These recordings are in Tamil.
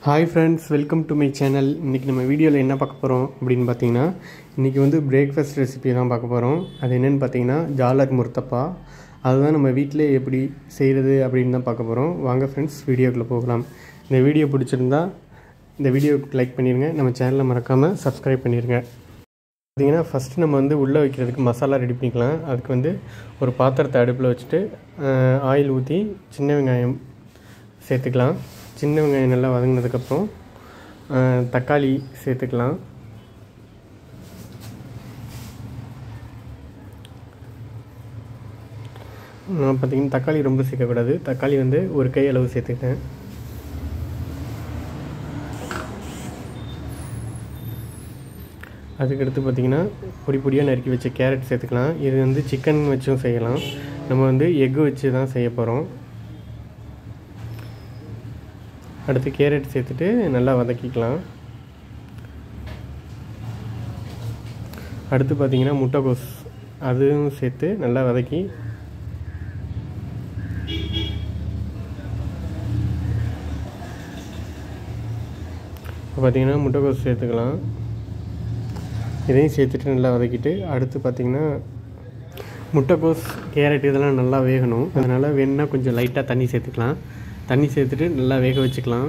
hi friends welcome to my channel இன்றைக்கி நம்ம வீடியோவில் என்ன பார்க்க போகிறோம் அப்படின்னு பார்த்தீங்கன்னா இன்றைக்கி வந்து பிரேக்ஃபாஸ்ட் ரெசிபி தான் பார்க்க போகிறோம் அது என்னென்னு பார்த்தீங்கன்னா ஜாலர் முர்த்தப்பா அதுதான் நம்ம வீட்டிலே எப்படி செய்கிறது அப்படின்னு தான் பார்க்க போகிறோம் வாங்க ஃப்ரெண்ட்ஸ் வீடியோக்குள்ளே போகலாம் இந்த வீடியோ பிடிச்சிருந்தா இந்த வீடியோக்கு லைக் பண்ணிடுங்க நம்ம சேனலை மறக்காமல் சப்ஸ்கிரைப் பண்ணிடுங்க பார்த்தீங்கன்னா ஃபஸ்ட்டு நம்ம வந்து உள்ளே வைக்கிறதுக்கு மசாலா ரெடி பண்ணிக்கலாம் அதுக்கு வந்து ஒரு பாத்திரத்தை அடுப்பில் வச்சுட்டு ஆயில் ஊற்றி சின்ன வெங்காயம் சேர்த்துக்கலாம் சின்ன வெங்காயம் நல்லா வதங்கினதுக்கப்புறம் தக்காளி சேர்த்துக்கலாம் நான் பார்த்தீங்கன்னா தக்காளி ரொம்ப சேர்க்கக்கூடாது தக்காளி வந்து ஒரு கை அளவு சேர்த்துக்கிட்டேன் அதுக்கடுத்து பார்த்திங்கன்னா பொடி பொடியாக நறுக்கி வச்ச கேரட் சேர்த்துக்கலாம் இது வந்து சிக்கன் வச்சும் செய்யலாம் நம்ம வந்து எக்கு வச்சு தான் செய்ய போகிறோம் அடுத்து கேரட் சேர்த்துட்டு நல்லா வதக்கிக்கலாம் அடுத்து பார்த்திங்கன்னா முட்டைகோஸ் அதுவும் சேர்த்து நல்லா வதக்கி இப்போ பார்த்திங்கன்னா முட்டைகோஸ் சேர்த்துக்கலாம் இதையும் சேர்த்துட்டு நல்லா வதக்கிட்டு அடுத்து பார்த்திங்கன்னா முட்டைக்கோஸ் கேரட் இதெல்லாம் நல்லா வேகணும் அதனால் வேணுன்னா கொஞ்சம் லைட்டாக தண்ணி சேர்த்துக்கலாம் தண்ணி சேர்த்துட்டு நல்லா வேக வச்சுக்கலாம்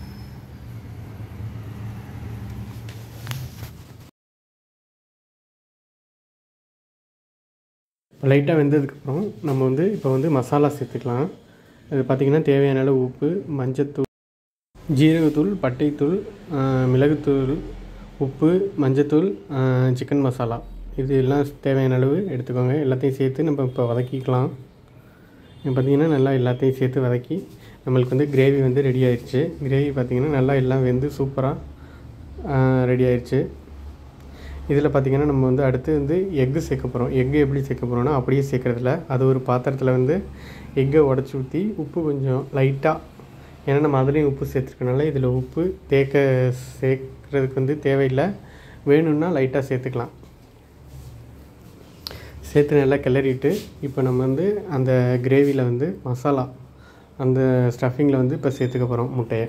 லைட்டாக வெந்ததுக்கப்புறம் நம்ம வந்து இப்போ வந்து மசாலா சேர்த்துக்கலாம் அது பார்த்திங்கன்னா தேவையான அளவு உப்பு மஞ்சத்தூள் ஜீரகத்தூள் பட்டைத்தூள் மிளகுத்தூள் உப்பு மஞ்சத்தூள் சிக்கன் மசாலா இது எல்லாம் தேவையான அளவு எடுத்துக்கோங்க எல்லாத்தையும் சேர்த்து நம்ம இப்போ வதக்கிக்கலாம் பார்த்திங்கன்னா நல்லா எல்லாத்தையும் சேர்த்து வதக்கி நம்மளுக்கு வந்து கிரேவி வந்து ரெடி ஆயிடுச்சு கிரேவி பார்த்திங்கன்னா நல்லா எல்லாம் வெந்து சூப்பராக ரெடி ஆயிடுச்சு இதில் பார்த்திங்கன்னா நம்ம வந்து அடுத்து வந்து எக்கு சேர்க்க போகிறோம் எக்கு எப்படி சேர்க்க போகிறோம்னா அப்படியே சேர்க்குறதில்ல அது ஒரு பாத்திரத்தில் வந்து எக்கை உடச்சி ஊற்றி உப்பு கொஞ்சம் லைட்டாக ஏன்னா நம்ம அதுலேயும் உப்பு சேர்த்துருக்கனால இதில் உப்பு தேக்க சேர்க்குறதுக்கு வந்து தேவையில்லை வேணும்னா லைட்டாக சேர்த்துக்கலாம் சேர்த்து நல்லா கிளறிட்டு இப்போ நம்ம வந்து அந்த கிரேவியில் வந்து மசாலா அந்த ஸ்டஃபிங்கில் வந்து இப்போ சேர்த்துக்க போகிறோம் முட்டையை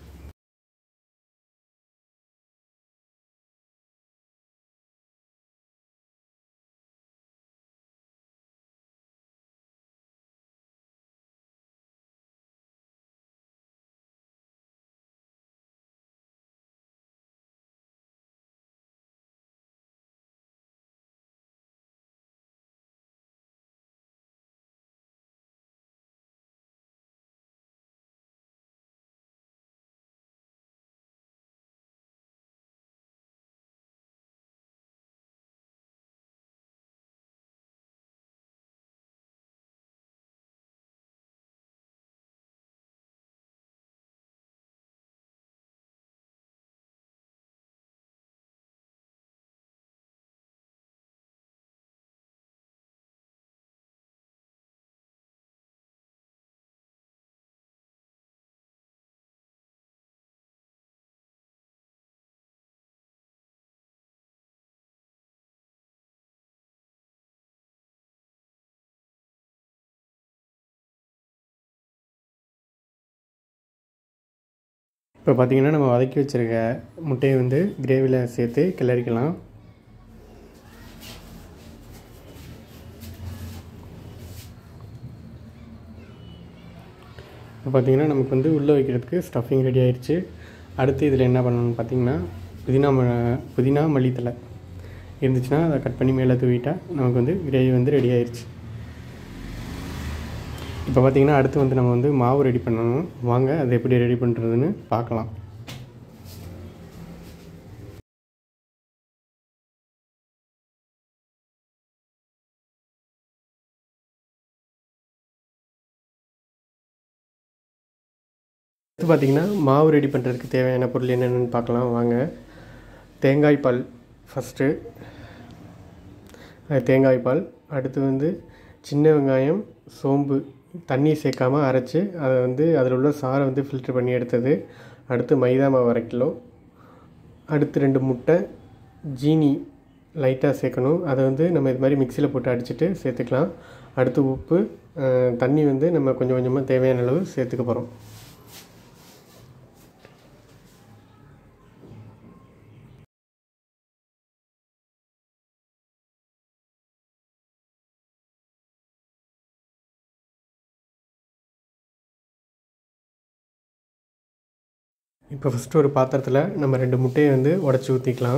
இப்போ பார்த்திங்கன்னா நம்ம வதக்கி வச்சுருக்க முட்டையை வந்து கிரேவியில் சேர்த்து கிளறிக்கலாம் இப்போ பார்த்திங்கன்னா நமக்கு வந்து உள்ளே வைக்கிறதுக்கு ஸ்டஃபிங் ரெடி ஆயிடுச்சு அடுத்து இதில் என்ன பண்ணணும்னு பார்த்திங்கன்னா புதினா ம புதினா மல்லித்தலை இருந்துச்சுன்னா அதை கட் பண்ணி மேலே தூவிட்டால் நமக்கு வந்து கிரேவி வந்து ரெடி ஆயிடுச்சு இப்போ பார்த்திங்கன்னா அடுத்து வந்து நம்ம வந்து மாவு ரெடி பண்ணணும் வாங்க அது எப்படி ரெடி பண்ணுறதுன்னு பார்க்கலாம் அடுத்து பார்த்திங்கன்னா மாவு ரெடி பண்ணுறதுக்கு தேவையான பொருள் என்னென்னு பார்க்கலாம் வாங்க தேங்காய் பால் ஃபஸ்ட்டு தேங்காய் பால் அடுத்து வந்து சின்ன வெங்காயம் சோம்பு தண்ணி சேர்க்காமல் அரைச்சி அதை வந்து அதில் உள்ள சாரை வந்து ஃபில்ட்ரு பண்ணி எடுத்தது அடுத்து மைதா மாவு அரை கிலோ அடுத்து ரெண்டு முட்டை ஜீனி லைட்டாக சேர்க்கணும் அதை வந்து நம்ம இது மாதிரி மிக்சியில் போட்டு அடிச்சுட்டு சேர்த்துக்கலாம் அடுத்து உப்பு தண்ணி வந்து நம்ம கொஞ்சம் கொஞ்சமாக தேவையான அளவு சேர்த்துக்க போகிறோம் இப்போ ஃபஸ்ட்டு ஒரு பாத்திரத்தில் நம்ம ரெண்டு முட்டையை வந்து உடச்சி ஊற்றிக்கலாம்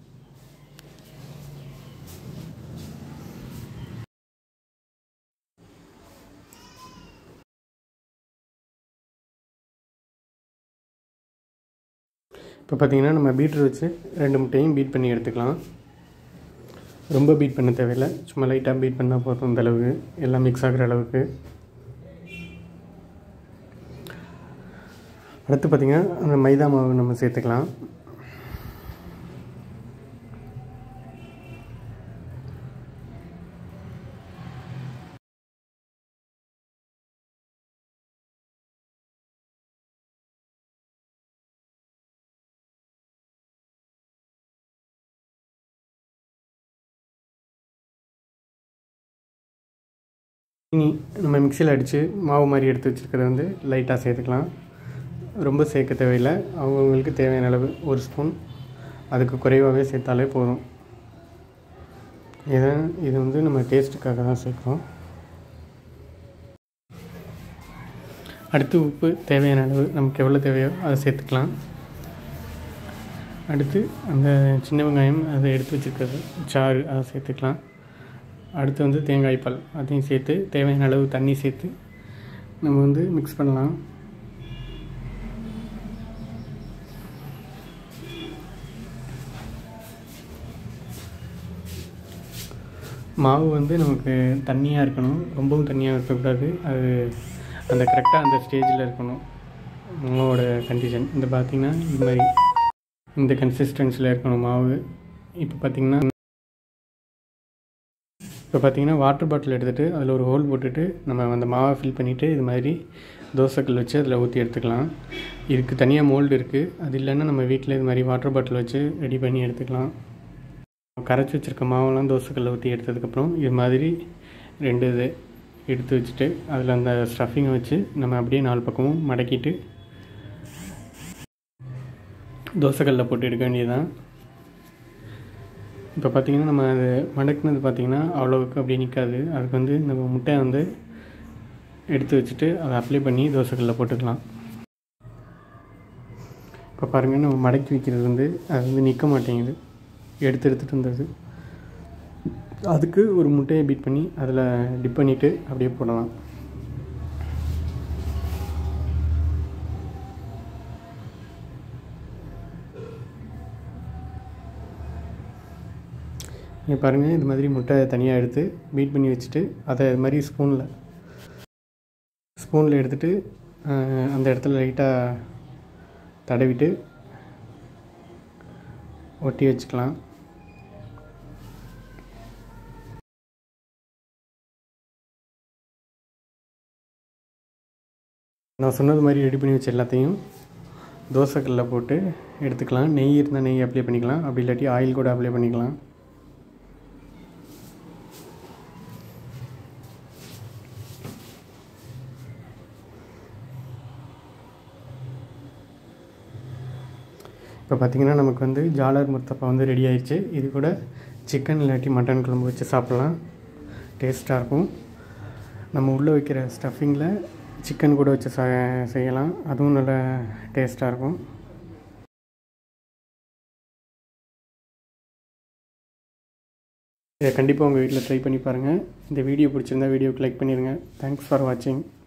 இப்போ பார்த்தீங்கன்னா நம்ம பீட்ரு வச்சு ரெண்டு முட்டையும் பீட் பண்ணி எடுத்துக்கலாம் ரொம்ப பீட் பண்ண தேவையில்லை சும்மா லைட்டாக பீட் பண்ணால் போதும் இந்த அளவுக்கு எல்லாம் மிக்ஸ் ஆகிற அளவுக்கு அடுத்து பார்த்திங்கன்னா அந்த மைதா மாவு நம்ம சேர்த்துக்கலாம் இனி நம்ம மிக்சியில் அடித்து மாவு மாதிரி எடுத்து வச்சுருக்கிறத வந்து லைட்டாக சேர்த்துக்கலாம் ரொம்ப சேர்க்க தேவையில்லை அவங்கவுங்களுக்கு தேவையான அளவு ஒரு ஸ்பூன் அதுக்கு குறைவாகவே சேர்த்தாலே போதும் இதை இது வந்து நம்ம டேஸ்ட்டுக்காக தான் சேர்க்குறோம் அடுத்து உப்பு தேவையான அளவு நமக்கு எவ்வளோ தேவையோ அதை சேர்த்துக்கலாம் அடுத்து அந்த சின்ன வெங்காயம் அதை எடுத்து வச்சுருக்கிறது சாறு அதை சேர்த்துக்கலாம் அடுத்து வந்து தேங்காய் பால் அதையும் சேர்த்து தேவையான அளவு தண்ணி சேர்த்து நம்ம வந்து மிக்ஸ் பண்ணலாம் மாவு வந்து நமக்கு தண்ணியாக இருக்கணும் ரொம்பவும் தண்ணியாக இருக்கக்கூடாது அது அந்த கரெக்டாக அந்த ஸ்டேஜில் இருக்கணும் மாவோட கண்டிஷன் இந்த பார்த்திங்கன்னா இது மாதிரி இந்த கன்சிஸ்டன்சியில் இருக்கணும் மாவு இப்போ பார்த்திங்கன்னா இப்போ பார்த்திங்கன்னா வாட்டர் பாட்டில் எடுத்துகிட்டு அதில் ஒரு ஹோல் போட்டுட்டு நம்ம அந்த மாவை ஃபில் பண்ணிவிட்டு இது மாதிரி தோசைக்கல் வச்சு அதில் ஊற்றி எடுத்துக்கலாம் இதுக்கு தனியாக மோல்டு இருக்குது அது இல்லைன்னா நம்ம வீட்டில் இது மாதிரி வாட்டர் பாட்டில் வச்சு ரெடி பண்ணி எடுத்துக்கலாம் கரைச்சி வச்சுருக்க மாவெல்லாம் தோசைக்கல்ல ஊற்றி எடுத்ததுக்கப்புறம் இது மாதிரி ரெண்டு இது எடுத்து வச்சுட்டு அதில் அந்த ஸ்டஃபிங்கை வச்சு நம்ம அப்படியே நாலு பக்கமும் மடக்கிட்டு தோசைக்கல்ல போட்டு எடுக்க வேண்டியதுதான் இப்போ பார்த்திங்கன்னா நம்ம அது மடக்குனது பார்த்திங்கன்னா அவ்வளோவுக்கு அப்படியே நிற்காது அதுக்கு வந்து நம்ம முட்டையை வந்து எடுத்து வச்சுட்டு அதை அப்ளை பண்ணி தோசைக்கல்ல போட்டுக்கலாம் இப்போ பாருங்கள் நம்ம மடக்கி வைக்கிறது வந்து அது வந்து நிற்க மாட்டேங்குது எடுத்து எடுத்துகிட்டு வந்தது அதுக்கு ஒரு முட்டையை பீட் பண்ணி அதில் டிப் பண்ணிவிட்டு அப்படியே போடலாம் இங்கே பாருங்கள் இது மாதிரி முட்டை தனியாக எடுத்து பீட் பண்ணி வச்சுட்டு அதை இது மாதிரி ஸ்பூனில் ஸ்பூனில் எடுத்துகிட்டு அந்த இடத்துல லைட்டாக தடவிட்டு ஒட்டி வச்சுக்கலாம் நான் சொன்னது மாதிரி ரெடி பண்ணி வச்ச எல்லாத்தையும் தோசைக்கல்லில் போட்டு எடுத்துக்கலாம் நெய் இருந்தால் நெய் அப்ளை பண்ணிக்கலாம் அப்படி இல்லாட்டி ஆயில் கூட அப்ளை பண்ணிக்கலாம் இப்போ பார்த்திங்கன்னா நமக்கு வந்து ஜாலர் முர்த்தப்பா வந்து ரெடி ஆயிடுச்சு இது கூட சிக்கன் இல்லாட்டி மட்டன் குழம்பு வச்சு சாப்பிட்லாம் டேஸ்ட்டாக இருக்கும் நம்ம உள்ளே வைக்கிற ஸ்டஃபிங்கில் சிக்கன் கூட வச்சு செய்யலாம் அதுவும் நல்ல டேஸ்ட்டாக இருக்கும் இதை கண்டிப்பாக உங்கள் வீட்டில் ட்ரை பண்ணி பாருங்கள் இந்த வீடியோ பிடிச்சிருந்தா வீடியோக்கு லைக் பண்ணிடுங்க தேங்க்ஸ் ஃபார் வாட்சிங்